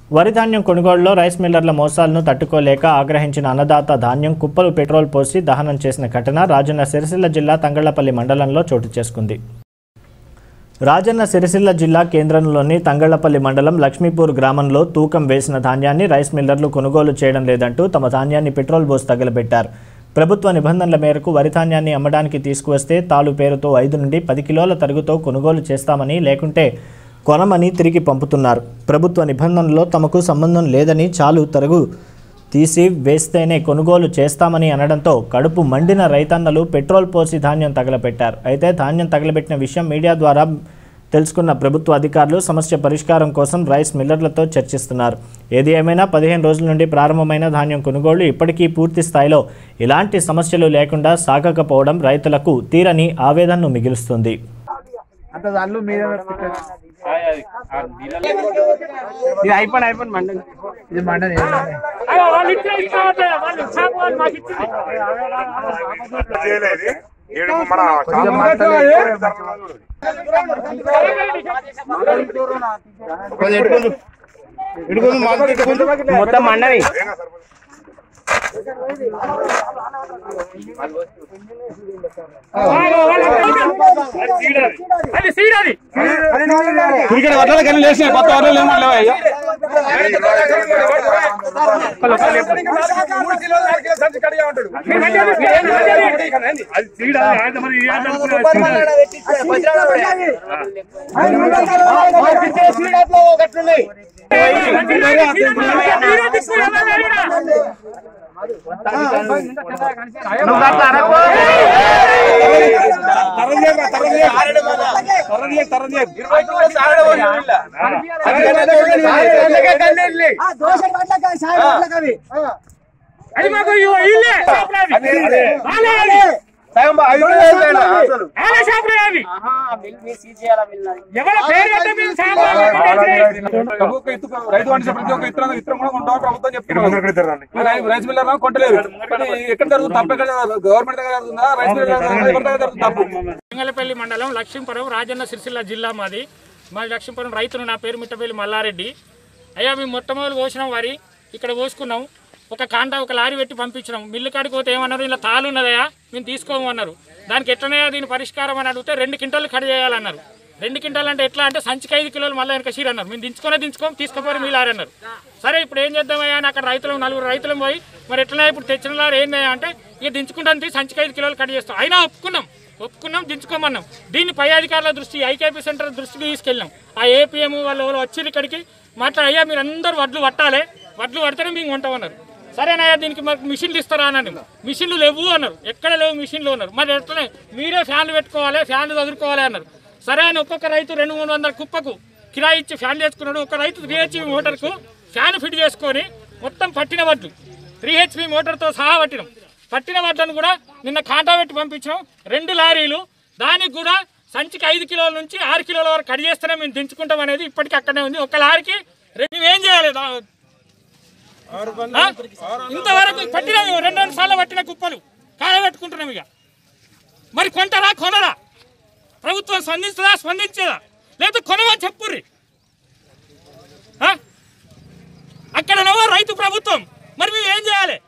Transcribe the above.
వరి ధాన్యం కొనుగోలులో రైస్ మిల్లర్ల మోసాలను తట్టుకోలేక ఆగ్రహించిన అన్నదాత ధాన్యం కుప్పలు పెట్రోల్ పోసి దహనం చేసిన ఘటన రాజన్న సిరిసిల్ల జిల్లా తంగళ్లపల్లి మండలంలో చోటు చేసుకుంది రాజన్న సిరిసిల్ల జిల్లా కేంద్రంలోని తంగళ్లపల్లి మండలం లక్ష్మీపూర్ గ్రామంలో తూకం వేసిన ధాన్యాన్ని రైస్ మిల్లర్లు కొనుగోలు చేయడం లేదంటూ తమ ధాన్యాన్ని పెట్రోల్ పోసి తగలబెట్టారు ప్రభుత్వ నిబంధనల మేరకు వరి ధాన్యాన్ని అమ్మడానికి తీసుకువస్తే తాలు పేరుతో ఐదు నుండి పది కిలోల తరుగుతో కొనుగోలు చేస్తామని లేకుంటే కొనమని తిరిగి పంపుతున్నారు ప్రభుత్వ నిబంధనలో తమకు సంబంధం లేదని చాలు తరుగు తీసి వేస్తేనే కొనుగోలు చేస్తామని అనడంతో కడుపు మండిన రైతన్నలు పెట్రోల్ పోసి ధాన్యం తగలబెట్టారు అయితే ధాన్యం తగలబెట్టిన విషయం మీడియా ద్వారా తెలుసుకున్న ప్రభుత్వ అధికారులు సమస్య పరిష్కారం కోసం రైస్ మిల్లర్లతో చర్చిస్తున్నారు ఏది ఏమైనా పదిహేను రోజుల నుండి ప్రారంభమైన ధాన్యం కొనుగోళ్లు ఇప్పటికీ పూర్తి స్థాయిలో ఇలాంటి సమస్యలు లేకుండా సాగకపోవడం రైతులకు తీరని ఆవేదనను మిగులుస్తుంది అంత దాంట్లో మీద ఇది అయిపోయింది అయిపోయింది మండ ఇది మండని చేయలేదు ఏడు మన మొత్తం మండని ఇక్కడ వడ్ల కానీ లేచినాయి కొత్త వడ్లు ఏమన్నా లేవా అది సీడ్ అది ఆయన మరి ఏ ఆటలు కూడా ఒక్కొక్క ఇత్తు రైతు వంటి ప్రతి ఒక్క ఇత్తనం ఇత్తనం కూడా కొంటాం ప్రభుత్వం చెప్తున్నారు మరి రైస్ మిల్లర్ కొంటలేదు మరి ఎక్కడ జరుగుతుంది తప్పు ఎక్కడ గవర్నమెంట్ దగ్గర జరుగుతుందా రైస్ మిల్లర్ ఎవరి దగ్గర జరుగుతుంది తప్పు సింగలపల్లి మండలం లక్ష్మీపురం రాజన్న సిరిసిల్ల జిల్లా మాది మా లక్ష్మీపురం రైతును నా పేరు మిట్టపల్లి మల్లారెడ్డి అయ్యా మేము మొట్టమొదటి పోసినాం వరి ఇక్కడ పోసుకున్నాం ఒక కాంట ఒక లారీ పెట్టి పంపించినాం మిల్లు కాడికి పోతే ఏమన్నారు ఇలా తాలు ఉన్నదయా మేము తీసుకోము అన్నారు దానికి ఎట్లనే దీని పరిష్కారం అని అడిగితే రెండు క్వింటాలు కట్ చేయాలన్నారు రెండు క్వింటాలు అంటే ఎట్లా అంటే సంచికి ఐదు కిలోలు మళ్ళీ వెనక సీడ్ అన్నారు మేము దించుకునే దించుకోం తీసుకుపోయి మీ లారీ అన్నారు సరే ఇప్పుడు ఏం చేద్దామయ్యా అని అక్కడ రైతులు నలుగురు రైతులు పోయి మరి ఎట్లనే ఇప్పుడు తెచ్చిన లారీ ఏందయ్యా అంటే ఇక దించుకుంటాను తీ, సంచికి ఐదు కిలోలు కట్ చేస్తాం అయినా ఒప్పుకున్నాం ఒప్పుకున్నాం దించుకోమన్నాం దీన్ని పై అధికారుల దృష్టి ఐకేపీ సెంటర్ దృష్టికి తీసుకెళ్ళాం ఆ ఏపీఎం వాళ్ళు ఎవరు వచ్చి ఇక్కడికి మాట్లాడి అయ్యా మీరు అందరూ వడ్లు పట్టాలి వడ్లు పడితేనే మేము కొంటామన్నారు సరేనయ్యా దీనికి మాకు మిషన్లు ఇస్తారా అని మిషన్లు లేవు అన్నారు ఎక్కడ లేవు మిషన్లు అన్నారు మరి ఎట్లనే మీరే ఫ్యాన్లు పెట్టుకోవాలి ఫ్యాన్లు చదువుకోవాలి అన్నారు సరే అని ఒక్కొక్క రైతు రెండు మూడు వందల కుప్పకు కిరాయి ఇచ్చి ఫ్యాన్ చేసుకున్నాడు ఒక రైతు త్రీ హెచ్పి మోటార్కు ఫ్యాన్ ఫిట్ చేసుకొని మొత్తం పట్టిన వడ్లు త్రీ హెచ్పి మోటార్తో సహా పట్టినాం పట్టిన వడ్లను కూడా నిన్న కాంటా పెట్టి పంపించాం రెండు లారీలు దానికి కూడా సంచికి ఐదు కిలోల నుంచి ఆరు కిలోల వరకు కడి చేస్తేనే మేము దించుకుంటాం అనేది ఇప్పటికీ అక్కడనే ఉంది ఒక లారీకి రేపు మేము ఏం చేయాలి దా- ఆ? ఇంతవరకు పట్టిన రెండు రెండు సార్లు పట్టిన కుప్పలు కాలబెట్టుకుంటున్నాం ఇక మరి కొంటారా కొనరా ప్రభుత్వం స్పందిస్తుందా స్పందించదా లేదా కొనమని చెప్పుర్రి ఆ? అక్కడనేమో రైతు ప్రభుత్వం మరి మేము ఏం చేయాలి